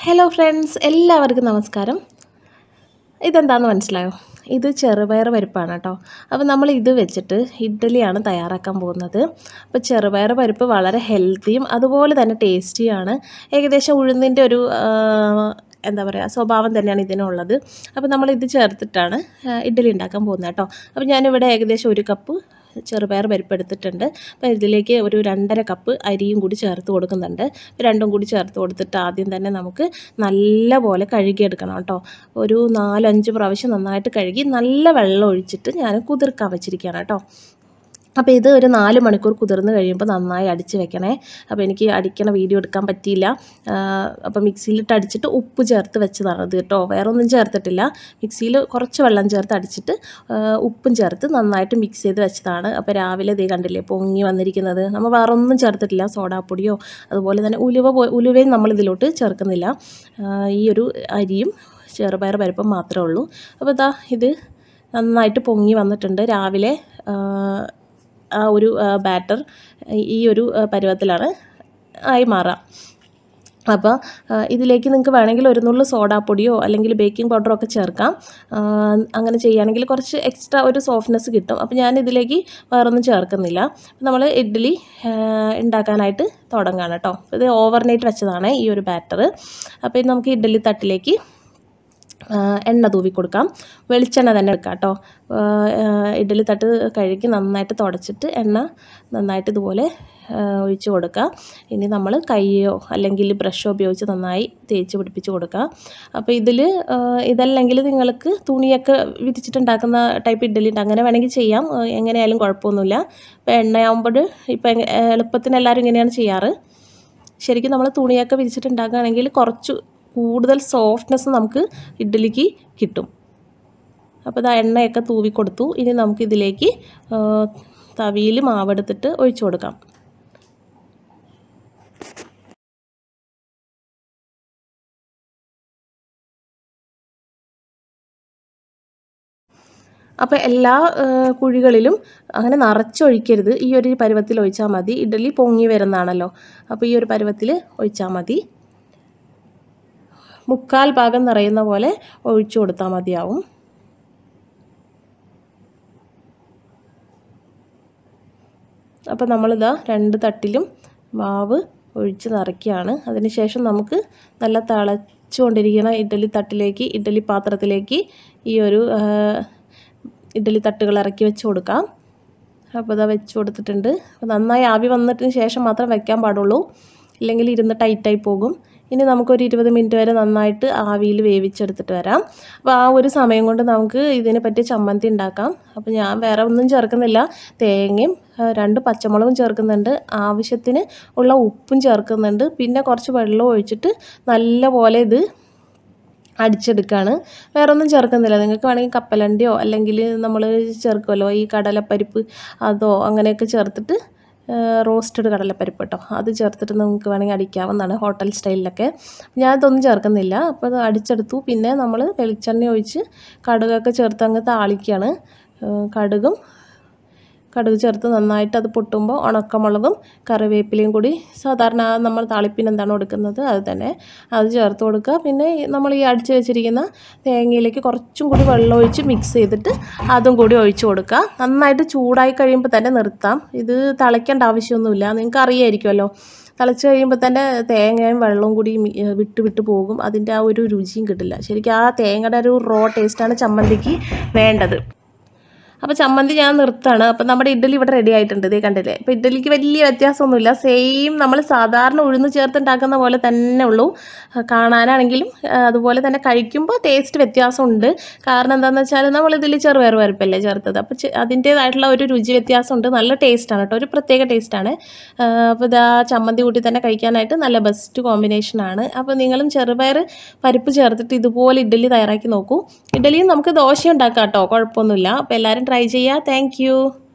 hello friends എല്ലാവർക്കും നമസ്കാരം ഇതെന്താണെന്ന് മനസ്സിലായോ ഇത് ചെറുപയർ പരിപ്പാണ് കേട്ടോ അപ്പോൾ നമ്മൾ ഇത് വെച്ചിട്ട് ഇഡ്ഡലിയാണ് തയ്യാറാക്കാൻ പോകുന്നത് അപ്പോൾ ചെറുപയർ പരിപ്പ് വളരെ ഹെൽത്തിയും അതുപോലെ തന്നെ ടേസ്റ്റിയാണ് ഏകദേശം ഉഴുന്നിൻ്റെ ഒരു ആ, എന്താ പറയുക സ്വഭാവം തന്നെയാണ് ഇതിനുള്ളത് അപ്പോൾ നമ്മൾ ഇത് ചേർത്തിട്ടാണ് ആ, ഇഡ്ഡലി ഉണ്ടാക്കാൻ പോകുന്നത് കേട്ടോ അപ്പോൾ ഞാനിവിടെ ഏകദേശം ഒരു കപ്പ് ചെറുപയർ പരിപ്പ് എടുത്തിട്ടുണ്ട് അപ്പോൾ ഇതിലേക്ക് ഒരു രണ്ടര കപ്പ് അരിയും കൂടി ചേർത്ത് കൊടുക്കുന്നുണ്ട് രണ്ടും കൂടി ചേർത്ത് കൊടുത്തിട്ട് ആദ്യം തന്നെ നമുക്ക് നല്ല പോലെ കഴുകിയെടുക്കണം കേട്ടോ ഒരു നാലഞ്ച് പ്രാവശ്യം നന്നായിട്ട് കഴുകി നല്ല വെള്ളം ഒഴിച്ചിട്ട് ഞാൻ കുതിർക്കാൻ വെച്ചിരിക്കുകയാണ് കേട്ടോ അപ്പോൾ ഇത് ഒരു നാല് മണിക്കൂർ കുതിർന്ന് കഴിയുമ്പോൾ നന്നായി അടിച്ച് വെക്കണേ അപ്പോൾ എനിക്ക് അടിക്കണ വീഡിയോ എടുക്കാൻ പറ്റിയില്ല അപ്പോൾ മിക്സിയിലിട്ട് അടിച്ചിട്ട് ഉപ്പ് ചേർത്ത് വെച്ചതാണ് ഇത് കേട്ടോ വേറെ ഒന്നും ചേർത്തിട്ടില്ല മിക്സിയിൽ കുറച്ച് വെള്ളം ചേർത്ത് അടിച്ചിട്ട് ആ, ഉപ്പും ചേർത്ത് നന്നായിട്ട് മിക്സ് ചെയ്ത് വെച്ചതാണ് അപ്പോൾ രാവിലെ ഇതേ കണ്ടില്ലേ പൊങ്ങി വന്നിരിക്കുന്നത് നമ്മൾ വേറെ ഒന്നും ചേർത്തിട്ടില്ല സോഡാപ്പൊടിയോ അതുപോലെ തന്നെ ഉലുവ പോ- ഉലുവയും നമ്മൾ ഇതിലോട്ട് ചേർക്കുന്നില്ല ആ, ഈ ഒരു അരിയും ചെറുപയർ പരിപ്പും മാത്രമേ ഉള്ളൂ അപ്പോൾ ഇതാ ഇത് നന്നായിട്ട് പൊങ്ങി വന്നിട്ടുണ്ട് രാവിലെ ആ, ആ ഒരു ബാറ്റർ ഈ ഒരു ആ, പരുവത്തിലാണ് ആയി മാറുക അപ്പോൾ ആ, ഇതിലേക്ക് നിങ്ങൾക്ക് വേണമെങ്കിൽ ഒരു നുള്ളു സോഡാപ്പൊടിയോ അല്ലെങ്കിൽ ബേക്കിംഗ് പൗഡറോ ഒക്കെ ചേർക്കാം ആ, അങ്ങനെ ചെയ്യുകയാണെങ്കിൽ കുറച്ച് എക്സ്ട്രാ ഒരു സോഫ്റ്റ്നെസ് കിട്ടും അപ്പോൾ ഞാൻ ഇതിലേക്ക് വേറൊന്നും ചേർക്കുന്നില്ല നമ്മൾ ഇഡ്ഡലി ആ, ഉണ്ടാക്കാനായിട്ട് തുടങ്ങുകയാണ് കേട്ടോ ഇത് ഓവർനൈറ്റ് വെച്ചതാണ് ഈ ഒരു ബാറ്റർ അപ്പോൾ ഇത് നമുക്ക് ഇഡ്ഡലി തട്ടിലേക്ക് ആ, എണ്ണ തൂവി കൊടുക്കാം വെളിച്ചെണ്ണ തന്നെ എടുക്കാം കേട്ടോ ഇഡ്ഡലി തട്ട് കഴുകി നന്നായിട്ട് തുടച്ചിട്ട് എണ്ണ നന്നായിട്ട് ഇതുപോലെ ആ, ഒഴിച്ച് കൊടുക്കുക ഇനി നമ്മൾ കൈയോ അല്ലെങ്കിൽ ബ്രഷോ ഉപയോഗിച്ച് നന്നായി തേച്ച് പിടിപ്പിച്ച് കൊടുക്കുക അപ്പോൾ ഇതിൽ ഇതല്ലെങ്കിൽ നിങ്ങൾക്ക് തുണിയൊക്കെ വിരിച്ചിട്ടുണ്ടാക്കുന്ന ടൈപ്പ് ഇഡ്ഡലി ഉണ്ട് അങ്ങനെ വേണമെങ്കിൽ ചെയ്യാം ആ, എങ്ങനെയായാലും കുഴപ്പമൊന്നുമില്ല ഇപ്പോൾ എണ്ണയാകുമ്പോൾ ഇപ്പോൾ എളുപ്പത്തിന് എല്ലാവരും ഇങ്ങനെയാണ് ചെയ്യാറ് ശരിക്കും നമ്മൾ തുണിയൊക്കെ വിരിച്ചിട്ടുണ്ടാക്കുകയാണെങ്കിൽ കുറച്ച് കൂടുതൽ സോഫ്റ്റ്നെസ് നമുക്ക് ഇഡ്ഡലിക്ക് കിട്ടും അപ്പോൾ ഇതാ എണ്ണയൊക്കെ തൂവി കൊടുത്തു ഇനി നമുക്ക് ഇതിലേക്ക് തവിയിൽ മാവെടുത്തിട്ട് ഒഴിച്ചു കൊടുക്കാം അപ്പോൾ എല്ലാ ആ, കുഴികളിലും അങ്ങനെ നിറച്ചൊഴിക്കരുത് ഈ ഒരു പരുവത്തിൽ ഒഴിച്ചാൽ മതി ഇഡ്ഡലി പൊങ്ങി വരുന്നതാണല്ലോ അപ്പോൾ ഈ ഒരു പരുവത്തിൽ ഒഴിച്ചാൽ മതി മുക്കാൽ ഭാഗം നിറയുന്ന പോലെ ഒഴിച്ചു കൊടുത്താൽ മതിയാവും അപ്പോൾ നമ്മളിതാ രണ്ട് തട്ടിലും മാവ് ഒഴിച്ച് നിറയ്ക്കുകയാണ് അതിനുശേഷം നമുക്ക് നല്ല തിളച്ചുകൊണ്ടിരിക്കുന്ന ഇഡ്ഡലി തട്ടിലേക്ക് ഇഡ്ഡലി പാത്രത്തിലേക്ക് ഈ ഒരു ആ, ഇഡ്ഡലി തട്ടുകൾ ഇറക്കി വെച്ച് കൊടുക്കാം അപ്പോൾ ഇതാ വെച്ച് കൊടുത്തിട്ടുണ്ട് അപ്പോൾ നന്നായി ആവി വന്നിട്ടിന് ശേഷം മാത്രം വെക്കാൻ പാടുള്ളൂ ഇല്ലെങ്കിൽ ഇരുന്ന് ടൈറ്റായി പോകും ഇനി നമുക്കൊരു ഇരുപത് മിനിറ്റ് വരെ നന്നായിട്ട് ആവിയിൽ വേവിച്ചെടുത്തിട്ട് വരാം അപ്പോൾ ആ ഒരു സമയം കൊണ്ട് നമുക്ക് ഇതിനെ പറ്റിയ ചമ്മന്തി ഉണ്ടാക്കാം അപ്പോൾ ഞാൻ വേറെ ഒന്നും ചേർക്കുന്നില്ല തേങ്ങയും ആ, രണ്ട് പച്ചമുളകും ചേർക്കുന്നുണ്ട് ആവശ്യത്തിന് ഉള്ള ഉപ്പും ചേർക്കുന്നുണ്ട് പിന്നെ കുറച്ച് വെള്ളം ഒഴിച്ചിട്ട് നല്ല പോലെ ഇത് അടിച്ചെടുക്കുകയാണ് വേറെ ഒന്നും ചേർക്കുന്നില്ല നിങ്ങൾക്ക് വേണമെങ്കിൽ കപ്പലണ്ടിയോ അല്ലെങ്കിൽ നമ്മൾ ചേർക്കുമല്ലോ ഈ കടലപ്പരിപ്പ് അതോ അങ്ങനെയൊക്കെ ചേർത്തിട്ട് റോസ്റ്റഡ് കടലപ്പരിപ്പ് കേട്ടോ അത് ചേർത്തിട്ട് നമുക്ക് വേണമെങ്കിൽ അടിക്കാവുന്നതാണ് ഹോട്ടൽ സ്റ്റൈലിലൊക്കെ ഞാൻ ഇതൊന്നും ചേർക്കുന്നില്ല അപ്പോൾ അത് അടിച്ചെടുത്തു പിന്നെ നമ്മൾ വെളിച്ചെണ്ണ ഒഴിച്ച് കടുകൊക്കെ ചേർത്ത് അങ്ങ് താളിക്കുകയാണ് ഏഹ് കടുകും കടുക് ചേർത്ത് നന്നായിട്ട് അത് പൊട്ടുമ്പോൾ ഉണക്കമുളകും കറിവേപ്പിലയും കൂടി സാധാരണ നമ്മൾ താളിപ്പിന് എന്താണ് കൊടുക്കുന്നത് അത് തന്നെ അത് ചേർത്ത് കൊടുക്കുക പിന്നെ ഈ നമ്മൾ ഈ അടിച്ച് വെച്ചിരിക്കുന്ന തേങ്ങയിലേക്ക് കുറച്ചും കൂടി വെള്ളം ഒഴിച്ച് മിക്സ് ചെയ്തിട്ട് അതും കൂടി ഒഴിച്ച് കൊടുക്കുക നന്നായിട്ട് ചൂടായി കഴിയുമ്പോൾ തന്നെ നിർത്താം ഇത് തിളയ്ക്കേണ്ട ആവശ്യമൊന്നുമില്ല നിങ്ങൾക്ക് അറിയായിരിക്കുമല്ലോ തിളച്ച് കഴിയുമ്പോൾ തന്നെ തേങ്ങയും വെള്ളവും കൂടി മി- ഏഹ് വിട്ട് വിട്ട് പോകും അതിൻ്റെ ആ ഒരു രുചിയും കിട്ടില്ല ശരിക്കും ആ തേങ്ങയുടെ ഒരു റോ ടേസ്റ്റാണ് ചമ്മന്തിക്ക് വേണ്ടത് അപ്പോൾ ചമ്മന്തി ഞാൻ നിർത്താണ് അപ്പോൾ നമ്മുടെ ഇഡ്ഡലി ഇവിടെ റെഡി ആയിട്ടുണ്ട് ഇതേ കണ്ടില്ലേ അപ്പോൾ ഇഡ്ഡലിക്ക് വലിയ വ്യത്യാസമൊന്നുമില്ല സെയിം നമ്മൾ സാധാരണ ഉഴുന്ന് ചേർത്തുണ്ടാക്കുന്ന പോലെ തന്നെ ഉള്ളൂ ആ, കാണാനാണെങ്കിലും ആ, അതുപോലെ തന്നെ കഴിക്കുമ്പോൾ ടേസ്റ്റ് വ്യത്യാസമുണ്ട് കാരണം എന്താണെന്ന് വെച്ചാൽ നമ്മൾ ഇതിൽ ചെറുപയർ പരിപ്പല്ലേ ചേർത്തത് അപ്പോൾ ചെ- അതിൻ്റേതായിട്ടുള്ള ഒരു രുചി വ്യത്യാസമുണ്ട് നല്ല ടേസ്റ്റാണ് കേട്ടോ ഒരു പ്രത്യേക ടേസ്റ്റാണ് അപ്പോൾ ഇതാ ചമ്മന്തി കൂട്ടി തന്നെ കഴിക്കാനായിട്ട് നല്ല ബെസ്റ്റ് കോമ്പിനേഷനാണ് അപ്പോൾ നിങ്ങളും ചെറുപയർ പരിപ്പ് ചേർത്തിട്ട് ഇതുപോലെ ഇഡ്ഡലി തയ്യാറാക്കി നോക്കൂ ഇഡ്ഡലിയും നമുക്ക് ദോശ ഉണ്ടാക്കാം കേട്ടോ കുഴപ്പമൊന്നുമില്ല അപ്പോൾ എല്ലാവരും ട്രൈ ചെയ്യുക താങ്ക്